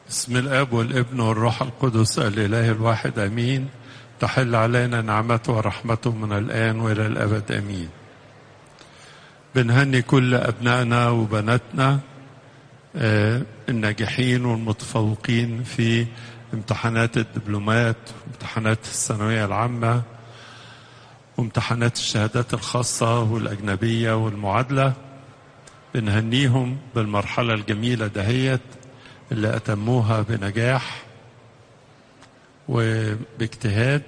بسم الاب والابن والروح القدس الاله الواحد امين تحل علينا نعمته ورحمته من الان والى الابد امين بنهني كل ابنائنا وبناتنا آه، الناجحين والمتفوقين في امتحانات الدبلومات وامتحانات الثانويه العامه وامتحانات الشهادات الخاصه والاجنبيه والمعادله بنهنيهم بالمرحله الجميله دهيت اللي أتموها بنجاح وباجتهاد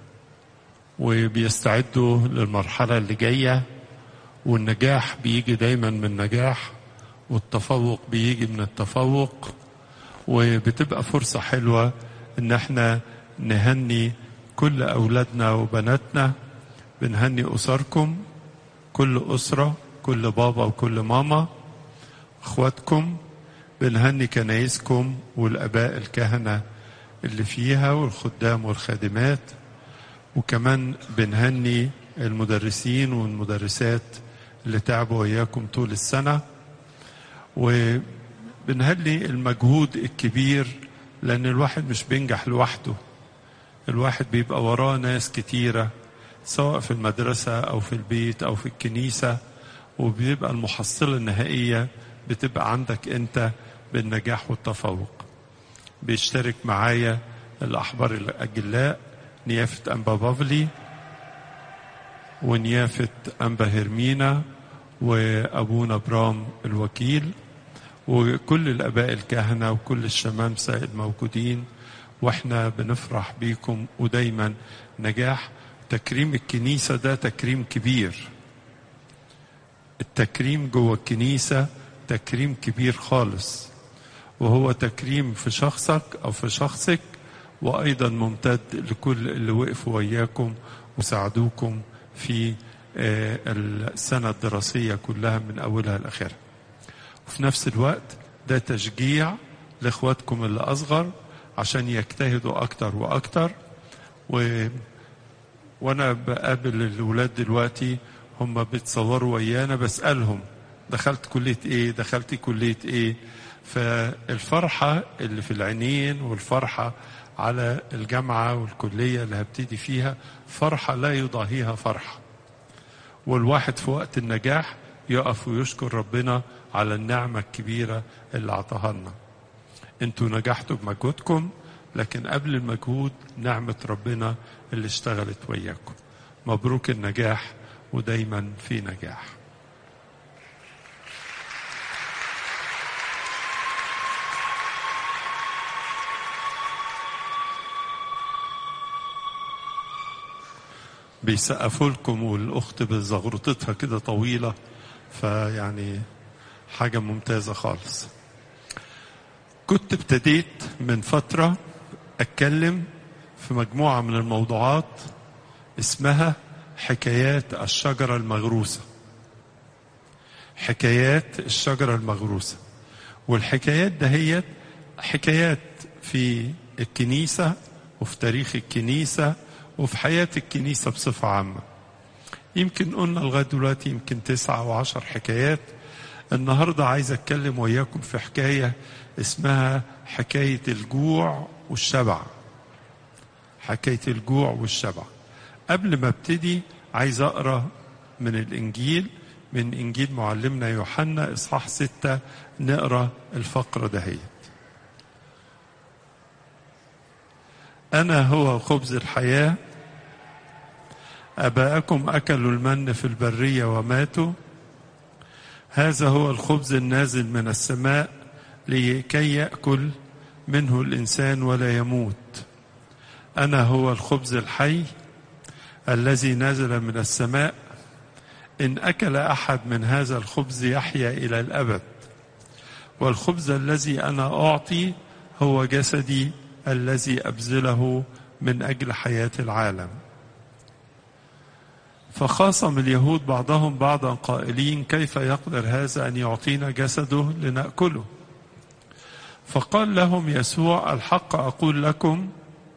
وبيستعدوا للمرحلة اللي جاية والنجاح بيجي دايما من نجاح والتفوق بيجي من التفوق وبتبقى فرصة حلوة ان احنا نهني كل اولادنا وبناتنا بنهني اسركم كل اسرة كل بابا وكل ماما اخواتكم بنهني كنايسكم والاباء الكهنه اللي فيها والخدام والخادمات وكمان بنهني المدرسين والمدرسات اللي تعبوا وياكم طول السنه وبنهني المجهود الكبير لان الواحد مش بينجح لوحده الواحد بيبقى وراه ناس كتيره سواء في المدرسه او في البيت او في الكنيسه وبيبقى المحصله النهائيه بتبقى عندك انت بالنجاح والتفوق بيشترك معايا الأحبار الأجلاء نيافة أنبا بافلي ونيافة أنبا هرمينا وأبونا برام الوكيل وكل الآباء الكهنة وكل الشمامسة الموجودين واحنا بنفرح بيكم ودايما نجاح تكريم الكنيسة ده تكريم كبير التكريم جوه الكنيسة تكريم كبير خالص وهو تكريم في شخصك او في شخصك وايضا ممتد لكل اللي وقفوا وياكم وساعدوكم في السنه الدراسيه كلها من اولها لاخرها. وفي نفس الوقت ده تشجيع لاخواتكم اللي اصغر عشان يجتهدوا اكتر واكتر و وانا بقابل الاولاد دلوقتي هم بيتصوروا ويانا بسالهم دخلت كليه ايه دخلتي كليه ايه فالفرحة اللي في العينين والفرحة على الجامعة والكلية اللي هبتدي فيها فرحة لا يضاهيها فرحة والواحد في وقت النجاح يقف ويشكر ربنا على النعمة الكبيرة اللي أعطاها لنا انتوا نجحتوا بمجهودكم لكن قبل المجهود نعمة ربنا اللي اشتغلت وياكم مبروك النجاح ودايما في نجاح بيسقفوا لكم والاخت بزغرطتها كده طويله فيعني حاجه ممتازه خالص كنت ابتديت من فتره اتكلم في مجموعه من الموضوعات اسمها حكايات الشجره المغروسه حكايات الشجره المغروسه والحكايات دهيت حكايات في الكنيسه وفي تاريخ الكنيسه وفي حياة الكنيسة بصفة عامة يمكن قلنا لغاية دلوقتي يمكن تسعة أو عشر حكايات النهاردة عايز أتكلم وياكم في حكاية اسمها حكاية الجوع والشبع حكاية الجوع والشبع قبل ما ابتدي عايز أقرأ من الإنجيل من إنجيل معلمنا يوحنا إصحاح ستة نقرأ الفقرة دهيت أنا هو خبز الحياة أباءكم أكلوا المن في البرية وماتوا هذا هو الخبز النازل من السماء لكي يأكل منه الإنسان ولا يموت أنا هو الخبز الحي الذي نزل من السماء إن أكل أحد من هذا الخبز يحيا إلى الأبد والخبز الذي أنا أعطي هو جسدي الذي أبذله من أجل حياة العالم فخاصم اليهود بعضهم بعضا قائلين كيف يقدر هذا أن يعطينا جسده لنأكله فقال لهم يسوع الحق أقول لكم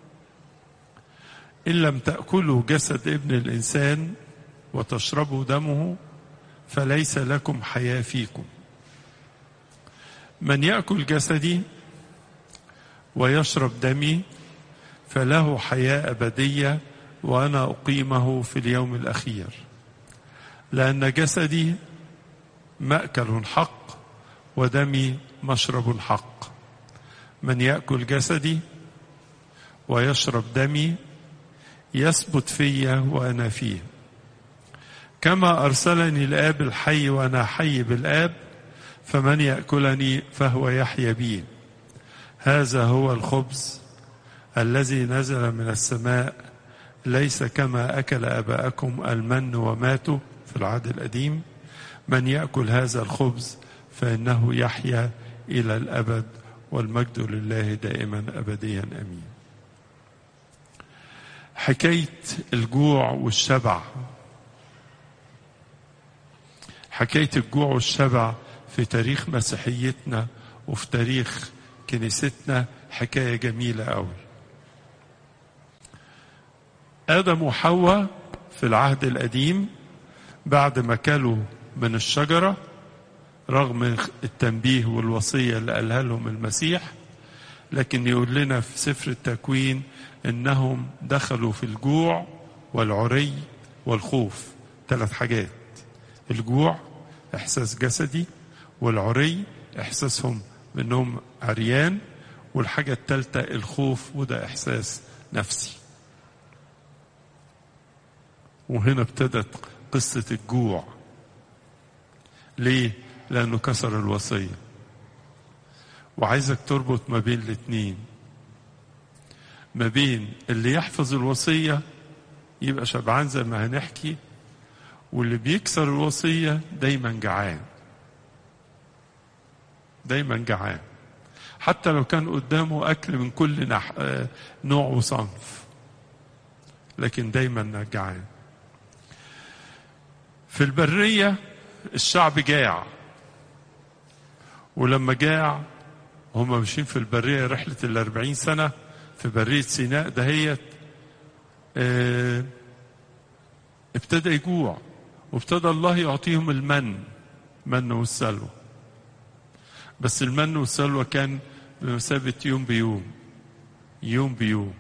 إن لم تأكلوا جسد ابن الإنسان وتشربوا دمه فليس لكم حياة فيكم من يأكل جسدي ويشرب دمي فله حياة أبدية وأنا أقيمه في اليوم الأخير لأن جسدي مأكل حق ودمي مشرب حق من يأكل جسدي ويشرب دمي يثبت في وأنا فيه كما أرسلني الآب الحي وأنا حي بالآب فمن يأكلني فهو يحيا بي هذا هو الخبز الذي نزل من السماء ليس كما أكل أباءكم المن وماتوا في العهد القديم من يأكل هذا الخبز فإنه يحيا إلى الأبد والمجد لله دائما أبديا أمين حكاية الجوع والشبع حكاية الجوع والشبع في تاريخ مسيحيتنا وفي تاريخ كنيستنا حكاية جميلة قوي آدم وحواء في العهد القديم بعد ما كلوا من الشجرة رغم التنبيه والوصية اللي قالها لهم المسيح لكن يقول لنا في سفر التكوين انهم دخلوا في الجوع والعري والخوف ثلاث حاجات الجوع احساس جسدي والعري احساسهم بانهم عريان والحاجة الثالثة الخوف وده احساس نفسي وهنا ابتدت قصة الجوع ليه؟ لأنه كسر الوصية وعايزك تربط ما بين الاتنين ما بين اللي يحفظ الوصية يبقى شبعان زي ما هنحكي واللي بيكسر الوصية دايما جعان دايما جعان حتى لو كان قدامه أكل من كل نح... نوع وصنف لكن دايما جعان في البرية الشعب جاع ولما جاع هم ماشيين في البرية رحلة الأربعين سنة في برية سيناء دهيت اه ابتدى يجوع وابتدى الله يعطيهم المن من والسلوى بس المن والسلوى كان بمثابة يوم بيوم يوم بيوم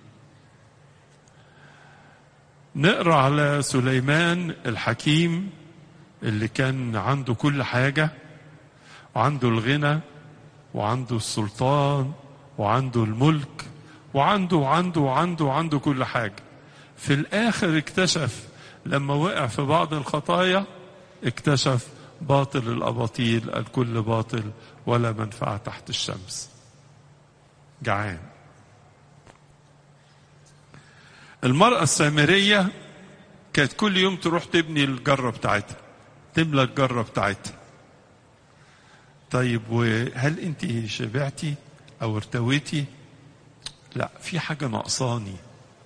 نقرا على سليمان الحكيم اللي كان عنده كل حاجة وعنده الغنى وعنده السلطان وعنده الملك وعنده وعنده وعنده وعنده كل حاجة في الآخر اكتشف لما وقع في بعض الخطايا اكتشف باطل الأباطيل الكل باطل ولا منفعة تحت الشمس جعان المرأة السامرية كانت كل يوم تروح تبني الجرة بتاعتها تملى الجرة بتاعتها طيب وهل انت شبعتي او ارتويتي لا في حاجة ناقصاني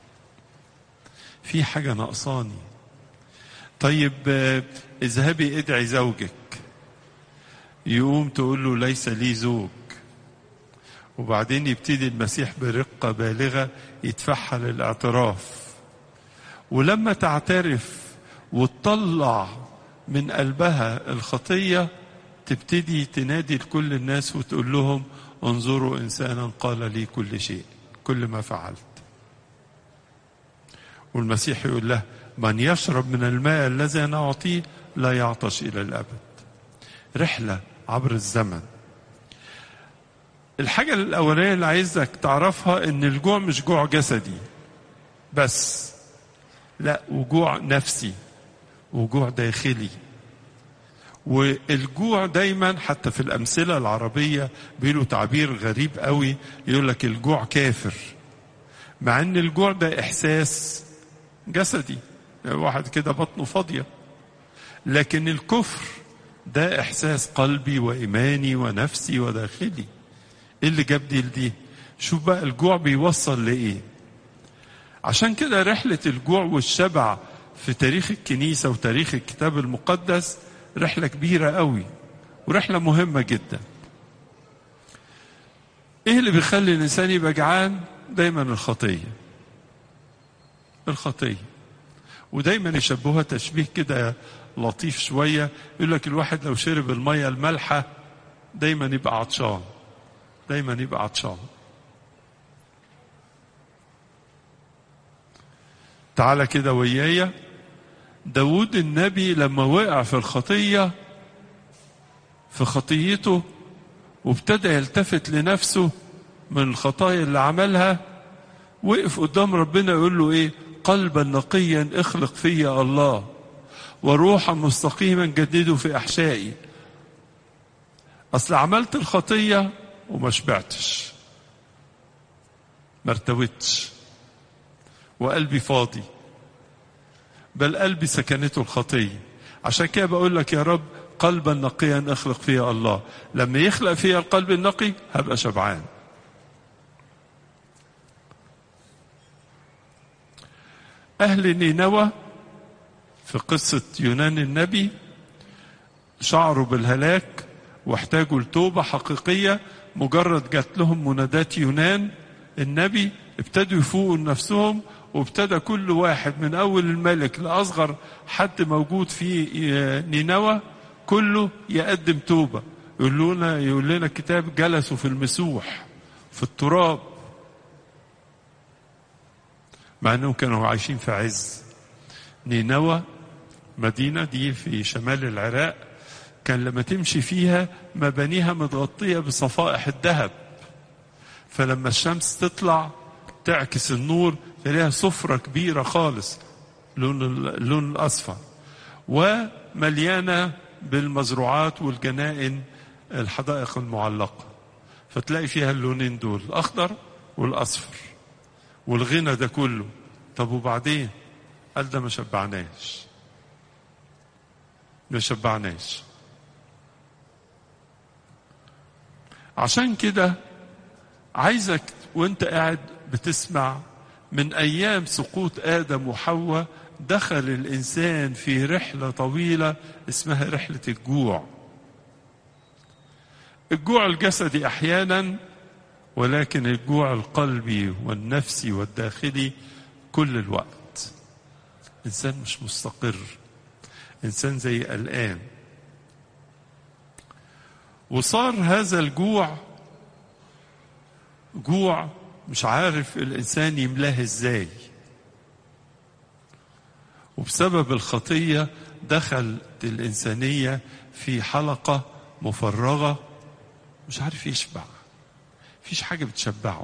في حاجة ناقصاني طيب اذهبي ادعي زوجك يقوم تقول له ليس لي زوج وبعدين يبتدي المسيح برقة بالغة يدفعها للاعتراف ولما تعترف وتطلع من قلبها الخطية تبتدي تنادي لكل الناس وتقول لهم انظروا إنسانا قال لي كل شيء كل ما فعلت والمسيح يقول له من يشرب من الماء الذي أنا أعطيه لا يعطش إلى الأبد رحلة عبر الزمن الحاجة الأولانية اللي عايزك تعرفها إن الجوع مش جوع جسدي بس لا وجوع نفسي وجوع داخلي والجوع دايما حتى في الأمثلة العربية بيقولوا تعبير غريب قوي يقول لك الجوع كافر مع ان الجوع ده احساس جسدي يعني واحد كده بطنه فاضية لكن الكفر ده احساس قلبي وايماني ونفسي وداخلي ايه اللي جاب دي لدي شوف بقى الجوع بيوصل لايه عشان كده رحلة الجوع والشبع في تاريخ الكنيسة وتاريخ الكتاب المقدس رحلة كبيرة قوي ورحلة مهمة جدا ايه اللي بيخلي الانسان يبقى جعان دايما الخطية الخطية ودايما يشبهها تشبيه كده لطيف شوية يقول لك الواحد لو شرب المية المالحة دايما يبقى عطشان دايما يبقى عطشان تعالى كده ويايا داود النبي لما وقع في الخطية في خطيته وابتدى يلتفت لنفسه من الخطايا اللي عملها وقف قدام ربنا يقول له ايه قلبا نقيا اخلق فيا الله وروحا مستقيما جدده في احشائي اصل عملت الخطيه وما شبعتش ما ارتوتش وقلبي فاضي بل قلبي سكنته الخطيه عشان كده بقول لك يا رب قلبا نقيا اخلق فيا الله لما يخلق فيا القلب النقي هبقى شبعان أهل نينوى في قصة يونان النبي شعروا بالهلاك واحتاجوا لتوبة حقيقية مجرد جات لهم منادات يونان النبي ابتدوا يفوقوا لنفسهم وابتدى كل واحد من أول الملك لأصغر حد موجود في نينوى كله يقدم توبة يقول لنا يقول لنا الكتاب جلسوا في المسوح في التراب مع انهم كانوا عايشين في عز نينوى مدينة دي في شمال العراق كان لما تمشي فيها مبانيها متغطية بصفائح الذهب فلما الشمس تطلع تعكس النور تلاقيها صفرة كبيرة خالص لون اللون الأصفر ومليانة بالمزروعات والجنائن الحدائق المعلقة فتلاقي فيها اللونين دول الأخضر والأصفر والغنى ده كله طب وبعدين قال ده ما شبعناش ما شبعناش عشان كده عايزك وانت قاعد بتسمع من ايام سقوط ادم وحواء دخل الانسان في رحله طويله اسمها رحله الجوع الجوع الجسدي احيانا ولكن الجوع القلبي والنفسي والداخلي كل الوقت انسان مش مستقر انسان زي قلقان وصار هذا الجوع جوع مش عارف الانسان يملاه ازاي وبسبب الخطيه دخلت الانسانيه في حلقه مفرغه مش عارف يشبع مفيش حاجه بتشبعه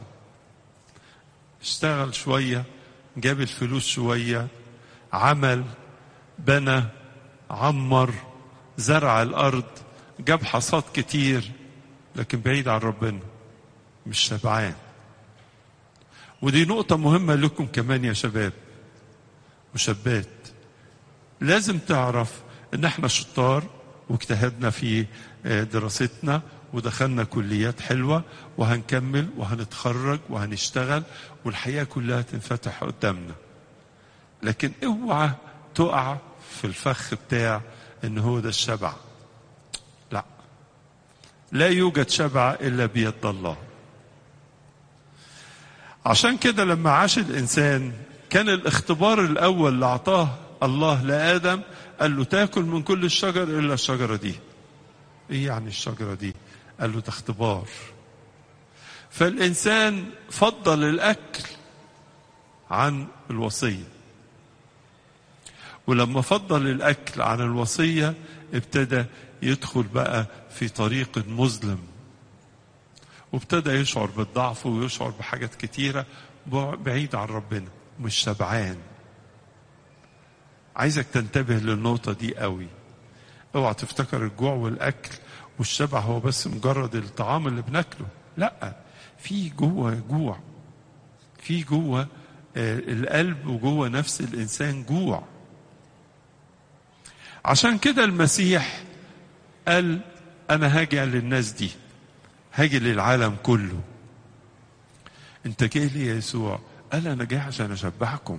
اشتغل شويه جاب الفلوس شويه عمل بنى عمر زرع الارض جاب حصاد كتير لكن بعيد عن ربنا مش شبعان ودي نقطة مهمة لكم كمان يا شباب وشابات لازم تعرف ان احنا شطار واجتهدنا في دراستنا ودخلنا كليات حلوة وهنكمل وهنتخرج وهنشتغل والحياة كلها تنفتح قدامنا لكن اوعى تقع في الفخ بتاع ان هو ده الشبع لا لا يوجد شبع الا بيد الله عشان كده لما عاش الانسان كان الاختبار الاول اللي اعطاه الله لادم قال له تاكل من كل الشجر الا الشجره دي ايه يعني الشجره دي قال له ده اختبار فالانسان فضل الاكل عن الوصيه ولما فضل الاكل عن الوصيه ابتدى يدخل بقى في طريق مظلم وابتدى يشعر بالضعف ويشعر بحاجات كتيره بعيد عن ربنا مش شبعان عايزك تنتبه للنقطه دي قوي اوعى تفتكر الجوع والاكل والشبع هو بس مجرد الطعام اللي بناكله لا في جوه جوع في جوه القلب وجوه نفس الانسان جوع عشان كده المسيح قال انا هاجي للناس دي هاجي للعالم كله انت جاي لي يا يسوع قال انا جاي عشان اشبعكم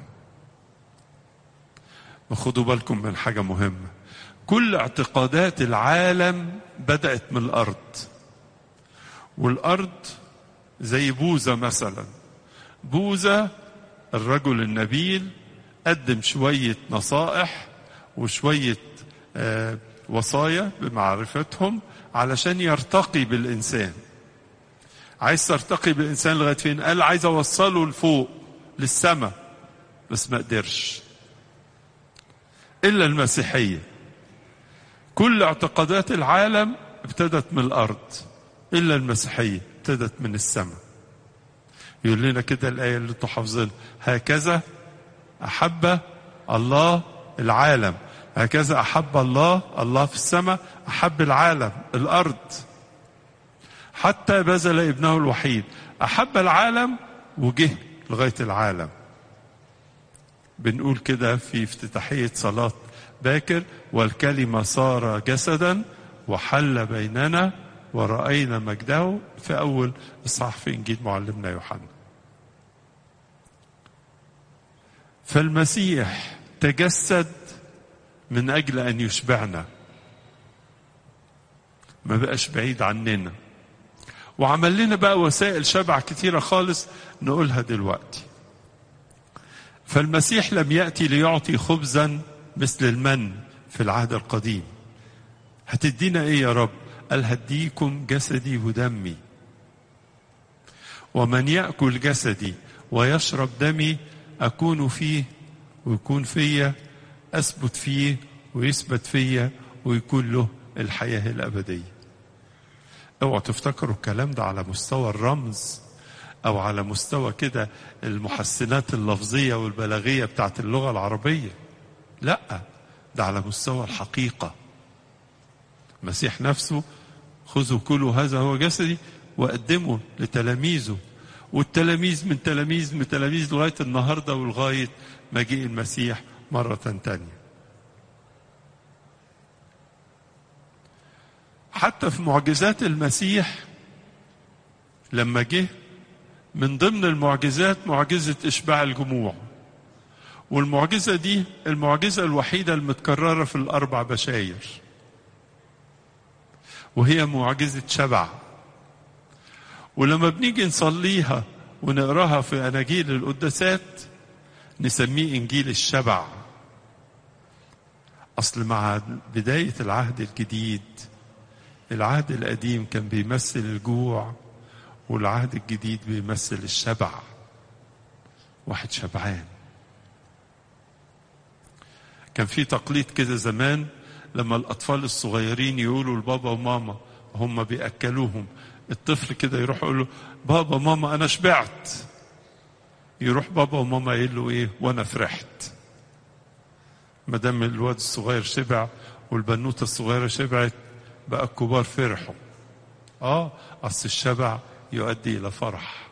وخدوا بالكم من حاجه مهمه كل اعتقادات العالم بدات من الارض والارض زي بوذا مثلا بوذا الرجل النبيل قدم شويه نصائح وشويه آه وصايا بمعرفتهم علشان يرتقي بالانسان عايز ترتقي بالانسان لغايه فين قال عايز اوصله لفوق للسماء بس ما قدرش إلا المسيحية كل اعتقادات العالم ابتدت من الأرض إلا المسيحية ابتدت من السماء يقول لنا كده الآية اللي انتوا حافظينها هكذا أحب الله العالم هكذا أحب الله الله في السماء أحب العالم الأرض حتى بذل ابنه الوحيد أحب العالم وجه لغاية العالم بنقول كده في افتتاحية صلاة باكر والكلمة صار جسدا وحل بيننا ورأينا مجده في أول إصحاح في إنجيل معلمنا يوحنا فالمسيح تجسد من أجل أن يشبعنا ما بقاش بعيد عننا وعمل لنا بقى وسائل شبع كتيرة خالص نقولها دلوقتي فالمسيح لم يأتي ليعطي خبزا مثل المن في العهد القديم هتدينا ايه يا رب قال هديكم جسدي ودمي ومن يأكل جسدي ويشرب دمي أكون فيه ويكون فيا أثبت فيه ويثبت فيا ويكون له الحياة الأبدية اوعوا تفتكروا الكلام ده على مستوى الرمز او على مستوى كده المحسنات اللفظيه والبلاغيه بتاعت اللغه العربيه لا ده على مستوى الحقيقه المسيح نفسه خذوا كلوا هذا هو جسدي وقدموا لتلاميذه والتلاميذ من تلاميذ من تلاميذ لغايه النهارده ولغايه مجيء المسيح مره تانيه حتى في معجزات المسيح لما جه من ضمن المعجزات معجزة إشباع الجموع والمعجزة دي المعجزة الوحيدة المتكررة في الأربع بشاير وهي معجزة شبع ولما بنيجي نصليها ونقراها في أناجيل القداسات نسميه إنجيل الشبع أصل مع بداية العهد الجديد العهد القديم كان بيمثل الجوع والعهد الجديد بيمثل الشبع واحد شبعان كان في تقليد كده زمان لما الأطفال الصغيرين يقولوا لبابا وماما هم بيأكلوهم الطفل كده يروح يقول له بابا ماما أنا شبعت يروح بابا وماما يقول له إيه وأنا فرحت ما دام الواد الصغير شبع والبنوتة الصغيرة شبعت بقى الكبار فرحوا اه اصل الشبع يؤدي الى فرح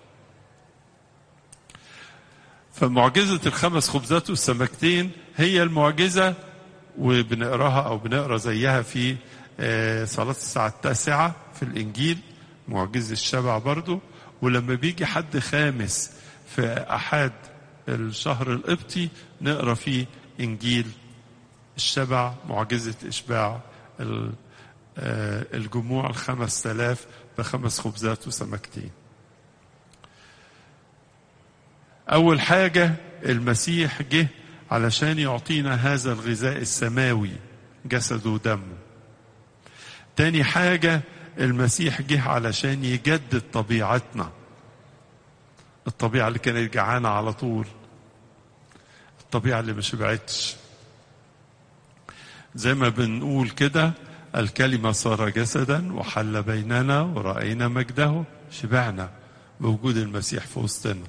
فمعجزة الخمس خبزات والسمكتين هي المعجزة وبنقراها أو بنقرا زيها في صلاة الساعة التاسعة في الإنجيل معجزة الشبع برضو ولما بيجي حد خامس في أحد الشهر القبطي نقرا فيه إنجيل الشبع معجزة إشباع الجموع الخمس تلاف بخمس خبزات وسمكتين أول حاجة المسيح جه علشان يعطينا هذا الغذاء السماوي جسده ودمه تاني حاجة المسيح جه علشان يجدد طبيعتنا الطبيعة اللي كانت جعانة على طول الطبيعة اللي ما شبعتش زي ما بنقول كده الكلمة صار جسدا وحل بيننا ورأينا مجده شبعنا بوجود المسيح في وسطنا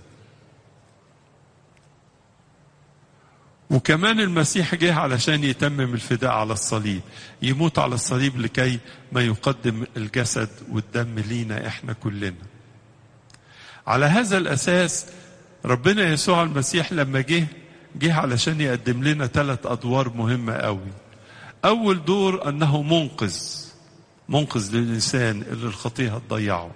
وكمان المسيح جه علشان يتمم الفداء على الصليب يموت على الصليب لكي ما يقدم الجسد والدم لينا احنا كلنا على هذا الاساس ربنا يسوع المسيح لما جه جه علشان يقدم لنا ثلاث ادوار مهمه قوي اول دور انه منقذ منقذ للانسان اللي الخطيه هتضيعه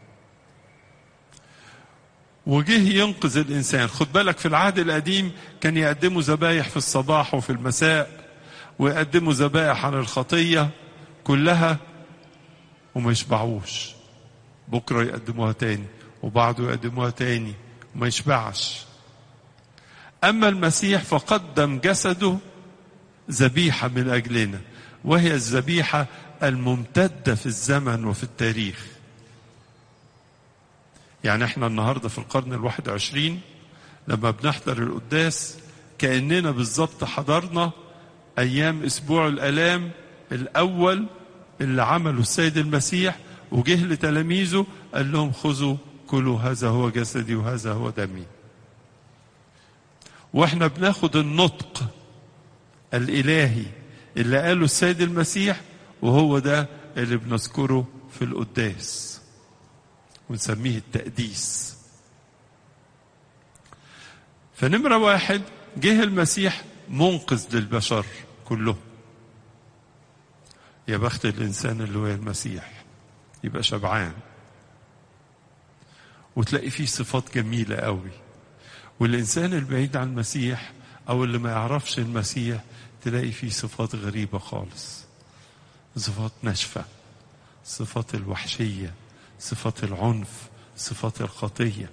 وجه ينقذ الانسان خد بالك في العهد القديم كان يقدموا ذبايح في الصباح وفي المساء ويقدموا ذبائح عن الخطيه كلها وما يشبعوش بكره يقدموها تاني وبعده يقدموها تاني وما يشبعش اما المسيح فقدم جسده ذبيحه من اجلنا وهي الذبيحه الممتده في الزمن وفي التاريخ يعني احنا النهارده في القرن الواحد وعشرين لما بنحضر القداس كأننا بالظبط حضرنا أيام أسبوع الآلام الأول اللي عمله السيد المسيح وجه لتلاميذه قال لهم خذوا كلوا هذا هو جسدي وهذا هو دمي واحنا بناخد النطق الإلهي اللي قاله السيد المسيح وهو ده اللي بنذكره في القداس ونسميه التقديس فنمرة واحد جه المسيح منقذ للبشر كلهم يا بخت الإنسان اللي هو المسيح يبقى شبعان وتلاقي فيه صفات جميلة قوي والإنسان البعيد عن المسيح أو اللي ما يعرفش المسيح تلاقي فيه صفات غريبة خالص صفات ناشفة صفات الوحشية صفات العنف صفات الخطية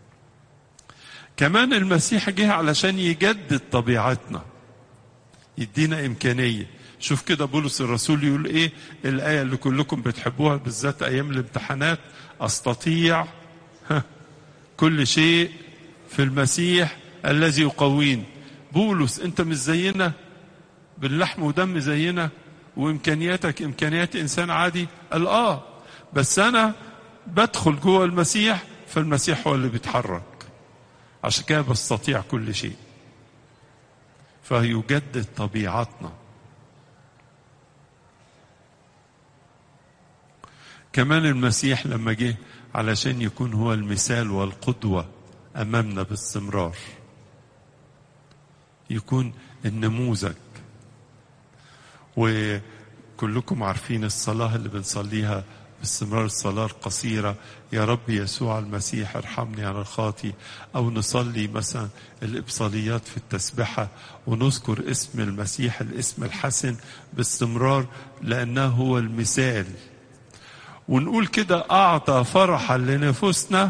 كمان المسيح جه علشان يجدد طبيعتنا يدينا إمكانية شوف كده بولس الرسول يقول إيه الآية اللي كلكم بتحبوها بالذات أيام الامتحانات أستطيع كل شيء في المسيح الذي يقوين بولس أنت مش زينا باللحم ودم زينا وامكانياتك امكانيات انسان عادي قال اه بس انا بدخل جوه المسيح فالمسيح هو اللي بيتحرك عشان كده بستطيع كل شيء فيجدد طبيعتنا كمان المسيح لما جه علشان يكون هو المثال والقدوة أمامنا باستمرار يكون النموذج وكلكم عارفين الصلاة اللي بنصليها باستمرار الصلاة القصيرة يا رب يسوع المسيح ارحمني على الخاطي أو نصلي مثلا الإبصاليات في التسبحة ونذكر اسم المسيح الاسم الحسن باستمرار لأنه هو المثال ونقول كده أعطى فرحا لنفوسنا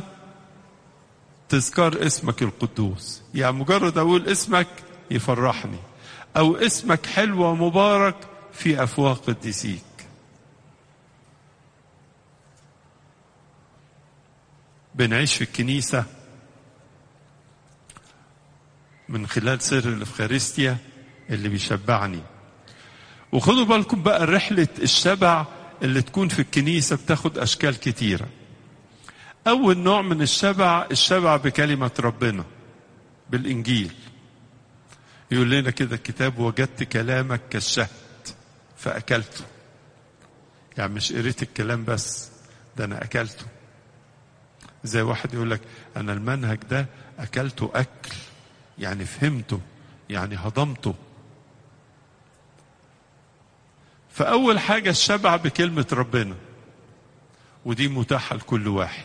تذكار اسمك القدوس يعني مجرد أقول اسمك يفرحني أو اسمك حلو ومبارك في أفواه قديسيك بنعيش في الكنيسة من خلال سر الإفخارستيا اللي بيشبعني وخدوا بالكم بقى رحلة الشبع اللي تكون في الكنيسة بتاخد أشكال كتيرة أول نوع من الشبع الشبع بكلمة ربنا بالإنجيل يقول لنا كده الكتاب وجدت كلامك كالشهد فأكلته يعني مش قريت الكلام بس ده أنا أكلته زي واحد يقول لك أنا المنهج ده أكلته أكل يعني فهمته يعني هضمته فأول حاجة الشبع بكلمة ربنا ودي متاحة لكل واحد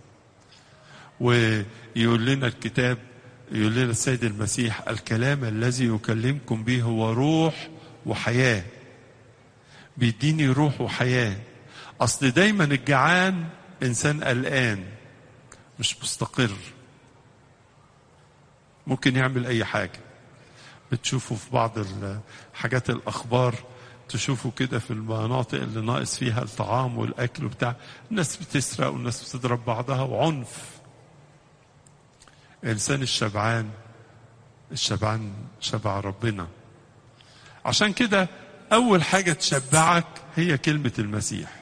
ويقول لنا الكتاب يقول لنا السيد المسيح الكلام الذي يكلمكم به هو روح وحياة بيديني روح وحياة أصل دايما الجعان إنسان قلقان مش مستقر ممكن يعمل أي حاجة بتشوفوا في بعض حاجات الأخبار تشوفوا كده في المناطق اللي ناقص فيها الطعام والأكل وبتاع الناس بتسرق والناس بتضرب بعضها وعنف الإنسان الشبعان الشبعان شبع ربنا عشان كده أول حاجة تشبعك هي كلمة المسيح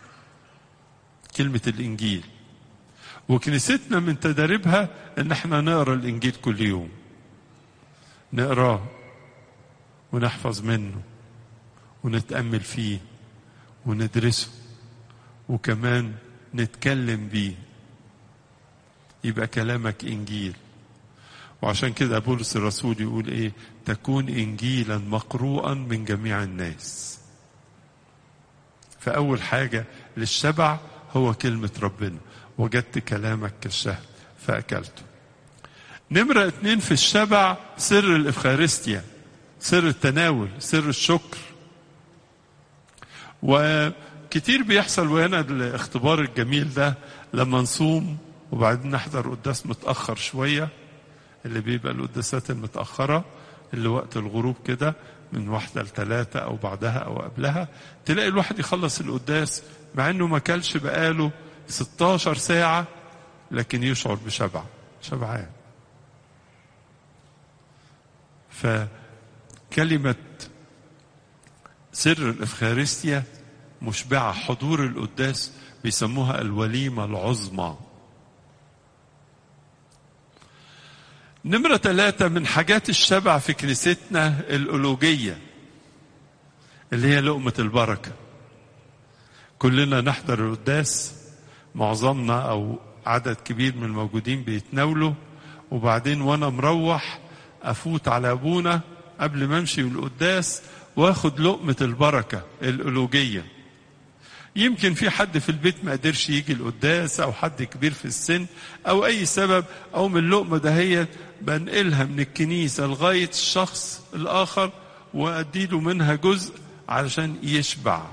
كلمة الإنجيل وكنيستنا من تدريبها إن احنا نقرا الإنجيل كل يوم نقراه ونحفظ منه ونتأمل فيه وندرسه وكمان نتكلم بيه يبقى كلامك إنجيل وعشان كده بولس الرسول يقول إيه تكون إنجيلا مقروءا من جميع الناس فأول حاجة للشبع هو كلمة ربنا وجدت كلامك كالشهد فأكلته نمرة اتنين في الشبع سر الإفخارستيا سر التناول سر الشكر وكتير بيحصل وهنا الاختبار الجميل ده لما نصوم وبعدين نحضر قداس متأخر شوية اللي بيبقى القداسات المتأخرة اللي وقت الغروب كده من واحدة لثلاثة أو بعدها أو قبلها تلاقي الواحد يخلص القداس مع إنه ما كلش بقاله 16 ساعة لكن يشعر بشبع شبعان فكلمة سر الإفخارستيا مشبعة حضور القداس بيسموها الوليمة العظمى نمرة ثلاثة من حاجات الشبع في كنيستنا الألوجية اللي هي لقمة البركة كلنا نحضر القداس معظمنا أو عدد كبير من الموجودين بيتناولوا وبعدين وأنا مروح أفوت على أبونا قبل ما أمشي القداس واخد لقمة البركة الألوجية يمكن في حد في البيت ما قدرش يجي القداس او حد كبير في السن او اي سبب او من اللقمه دهيت بنقلها من الكنيسه لغايه الشخص الاخر واديله منها جزء علشان يشبع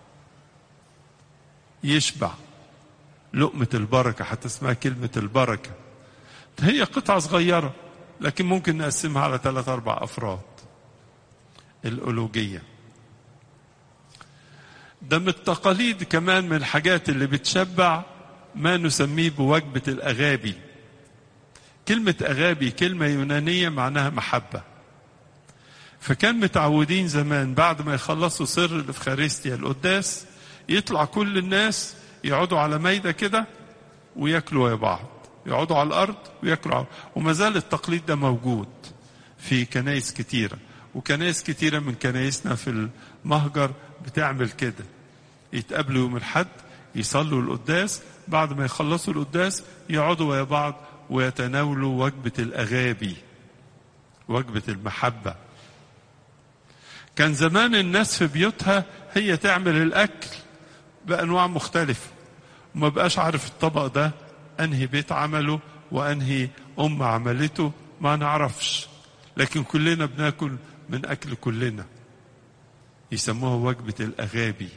يشبع لقمه البركه حتى اسمها كلمه البركه هي قطعه صغيره لكن ممكن نقسمها على ثلاث اربع افراد الالوجيه ده من التقاليد كمان من الحاجات اللي بتشبع ما نسميه بوجبة الأغابي كلمة أغابي كلمة يونانية معناها محبة فكان متعودين زمان بعد ما يخلصوا سر الإفخارستيا القداس يطلع كل الناس يقعدوا على ميدة كده وياكلوا يا بعض يقعدوا على الأرض وياكلوا وما زال التقليد ده موجود في كنايس كتيرة وكنايس كتيرة من كنايسنا في المهجر بتعمل كده يتقابلوا يوم الحد يصلوا القداس بعد ما يخلصوا القداس يقعدوا ويا بعض ويتناولوا وجبة الأغابي وجبة المحبة كان زمان الناس في بيوتها هي تعمل الأكل بأنواع مختلفة وما بقاش عارف الطبق ده أنهي بيت عمله وأنهي أم عملته ما نعرفش لكن كلنا بناكل من أكل كلنا يسموها وجبة الأغابي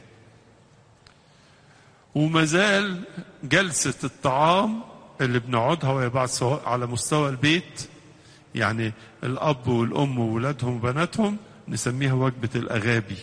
وما زال جلسة الطعام اللي بنقعدها ويا بعض سواء على مستوى البيت يعني الأب والأم وولادهم وبناتهم نسميها وجبة الأغابي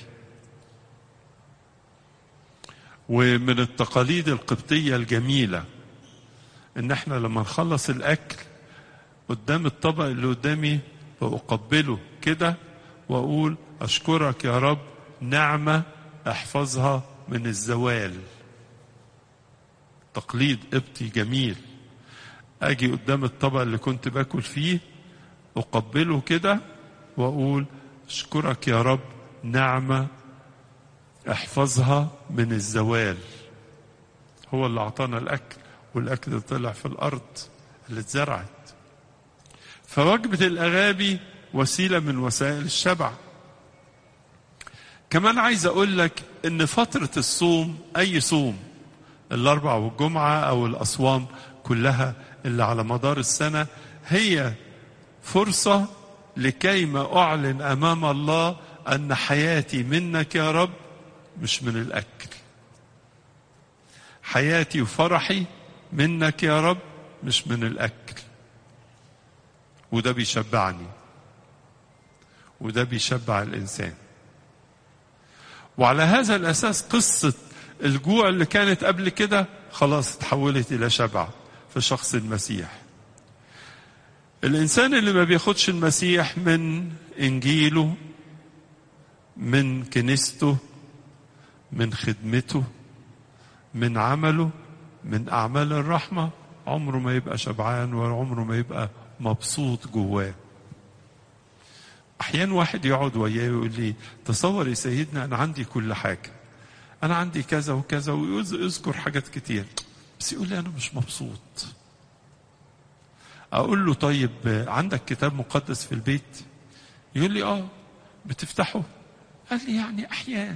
ومن التقاليد القبطية الجميلة إن إحنا لما نخلص الأكل قدام الطبق اللي قدامي وأقبله كده وأقول أشكرك يا رب نعمة احفظها من الزوال تقليد قبطي جميل اجي قدام الطبق اللي كنت باكل فيه اقبله كده واقول اشكرك يا رب نعمه احفظها من الزوال هو اللي اعطانا الاكل والاكل ده طلع في الارض اللي اتزرعت فوجبه الاغابي وسيله من وسائل الشبع كمان عايز اقول لك ان فترة الصوم اي صوم الاربع والجمعة او الاصوام كلها اللي على مدار السنة هي فرصة لكي ما اعلن امام الله ان حياتي منك يا رب مش من الاكل حياتي وفرحي منك يا رب مش من الاكل وده بيشبعني وده بيشبع الانسان وعلى هذا الاساس قصه الجوع اللي كانت قبل كده خلاص اتحولت الى شبع في شخص المسيح الانسان اللي ما بياخدش المسيح من انجيله من كنيسته من خدمته من عمله من اعمال الرحمه عمره ما يبقى شبعان ولا عمره ما يبقى مبسوط جواه احيانا واحد يقعد وياه ويقول لي تصور يا سيدنا انا عندي كل حاجه انا عندي كذا وكذا ويذكر حاجات كتير بس يقول لي انا مش مبسوط اقول له طيب عندك كتاب مقدس في البيت يقول لي اه بتفتحه قال لي يعني احيانا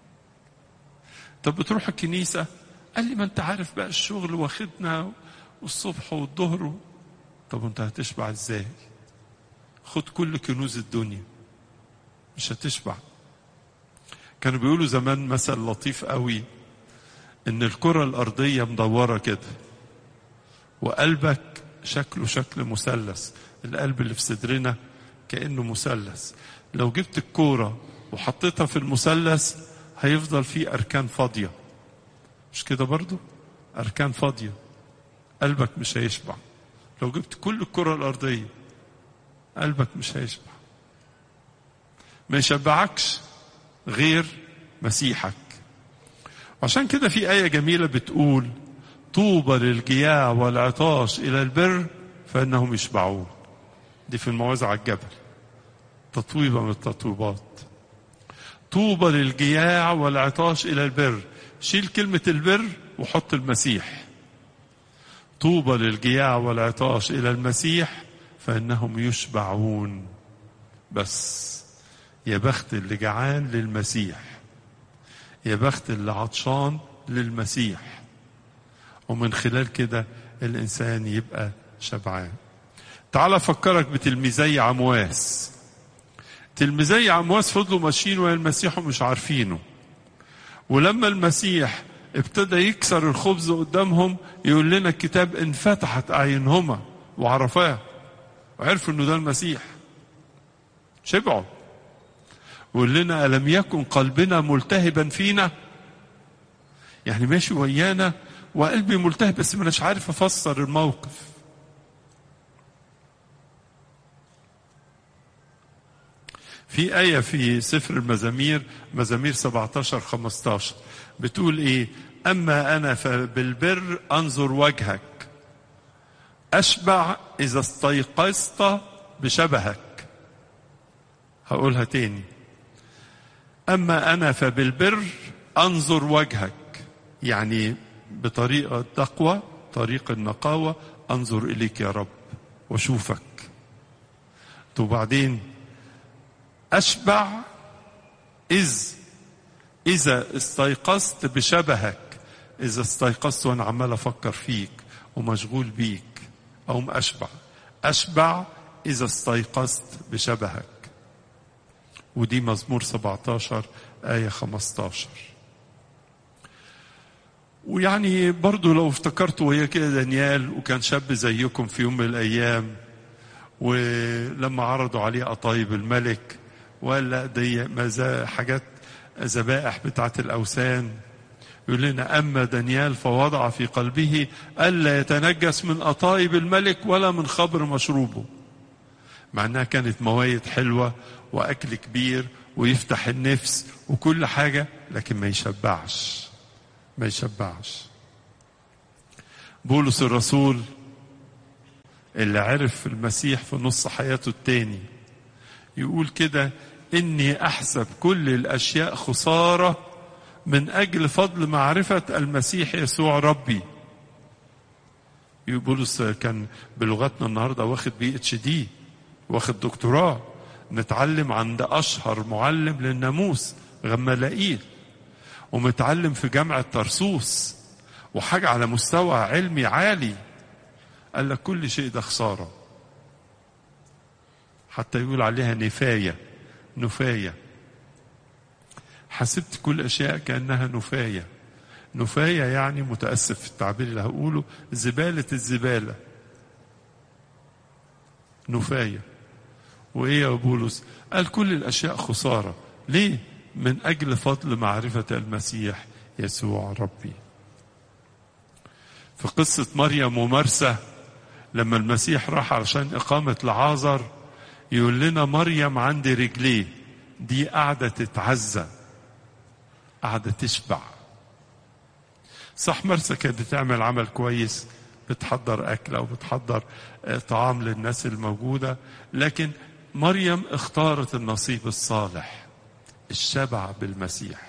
طب بتروح الكنيسه قال لي ما انت عارف بقى الشغل واخدنا والصبح والظهر طب انت هتشبع ازاي خد كل كنوز الدنيا مش هتشبع كانوا بيقولوا زمان مثل لطيف قوي ان الكرة الارضية مدورة كده وقلبك شكله شكل مثلث القلب اللي في صدرنا كأنه مثلث لو جبت الكورة وحطيتها في المثلث هيفضل فيه أركان فاضية مش كده برضو أركان فاضية قلبك مش هيشبع لو جبت كل الكرة الأرضية قلبك مش هيشبع ما يشبعكش غير مسيحك عشان كده في آية جميلة بتقول طوبى للجياع والعطاش إلى البر فإنهم يشبعون دي في الموعظة على الجبل تطويبة من التطويبات طوبى للجياع والعطاش إلى البر شيل كلمة البر وحط المسيح طوبى للجياع والعطاش إلى المسيح فإنهم يشبعون بس يا بخت اللي جعان للمسيح يا بخت اللي عطشان للمسيح ومن خلال كده الإنسان يبقى شبعان تعال أفكرك بتلميذي عمواس تلميذي عمواس فضلوا ماشيين ويا المسيح ومش عارفينه ولما المسيح ابتدى يكسر الخبز قدامهم يقول لنا الكتاب انفتحت أعينهما وعرفاه وعرفوا انه ده المسيح شبعوا ويقول لنا ألم يكن قلبنا ملتهبا فينا يعني ماشي ويانا وقلبي ملتهب بس ما أناش عارف أفسر الموقف في آية في سفر المزامير مزامير 17 15 بتقول إيه أما أنا فبالبر أنظر وجهك أشبع إذا استيقظت بشبهك هقولها تاني أما أنا فبالبر أنظر وجهك يعني بطريقة التقوى طريق النقاوة أنظر إليك يا رب وأشوفك وبعدين أشبع إذ إذا استيقظت بشبهك إذا استيقظت وأنا عمال أفكر فيك ومشغول بيك أو أشبع أشبع إذا استيقظت بشبهك ودي مزمور 17 آية 15 ويعني برضو لو افتكرت وهي كده دانيال وكان شاب زيكم في يوم من الأيام ولما عرضوا عليه قطايب الملك وقال لا دي ماذا حاجات ذبائح بتاعت الأوثان يقول لنا أما دانيال فوضع في قلبه ألا يتنجس من قطايب الملك ولا من خبر مشروبه مع أنها كانت موايد حلوة وأكل كبير ويفتح النفس وكل حاجة لكن ما يشبعش ما يشبعش بولس الرسول اللي عرف المسيح في نص حياته التاني يقول كده إني أحسب كل الأشياء خسارة من أجل فضل معرفة المسيح يسوع ربي بولس كان بلغتنا النهارده واخد بي اتش دي واخد دكتوراه متعلم عند اشهر معلم للناموس غمالائيل ومتعلم في جامعه طرسوس وحاجه على مستوى علمي عالي قال لك كل شيء ده خساره حتى يقول عليها نفايه نفايه حسبت كل اشياء كانها نفايه نفايه يعني متاسف في التعبير اللي هقوله زباله الزباله نفايه وايه يا بولس قال كل الاشياء خساره ليه من اجل فضل معرفه المسيح يسوع ربي في قصه مريم ومرسى لما المسيح راح علشان اقامه لعازر يقول لنا مريم عند رجليه دي قاعده تتعزى قاعده تشبع صح مرسى كانت بتعمل عمل كويس بتحضر أكل أو بتحضر طعام للناس الموجودة لكن مريم اختارت النصيب الصالح الشبع بالمسيح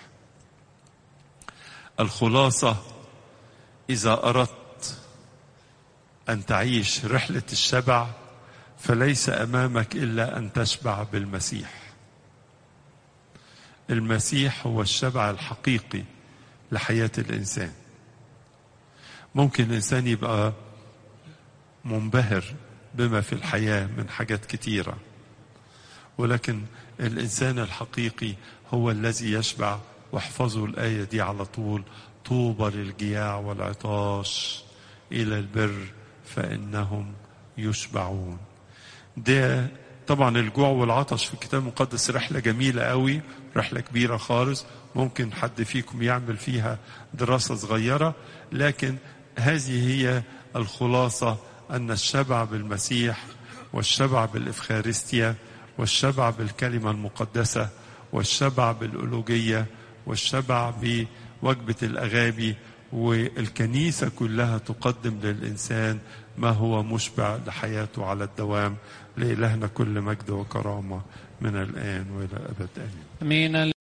الخلاصة إذا أردت أن تعيش رحلة الشبع فليس أمامك إلا أن تشبع بالمسيح المسيح هو الشبع الحقيقي لحياة الإنسان ممكن الإنسان يبقى منبهر بما في الحياة من حاجات كتيرة ولكن الإنسان الحقيقي هو الذي يشبع واحفظوا الآية دي على طول طوبى للجياع والعطاش إلى البر فإنهم يشبعون ده طبعا الجوع والعطش في الكتاب المقدس رحلة جميلة قوي رحلة كبيرة خالص ممكن حد فيكم يعمل فيها دراسة صغيرة لكن هذه هي الخلاصة أن الشبع بالمسيح والشبع بالإفخارستيا والشبع بالكلمة المقدسة والشبع بالألوجية والشبع بوجبة الأغابي والكنيسة كلها تقدم للإنسان ما هو مشبع لحياته على الدوام لإلهنا كل مجد وكرامة من الآن وإلى أبد آمين امين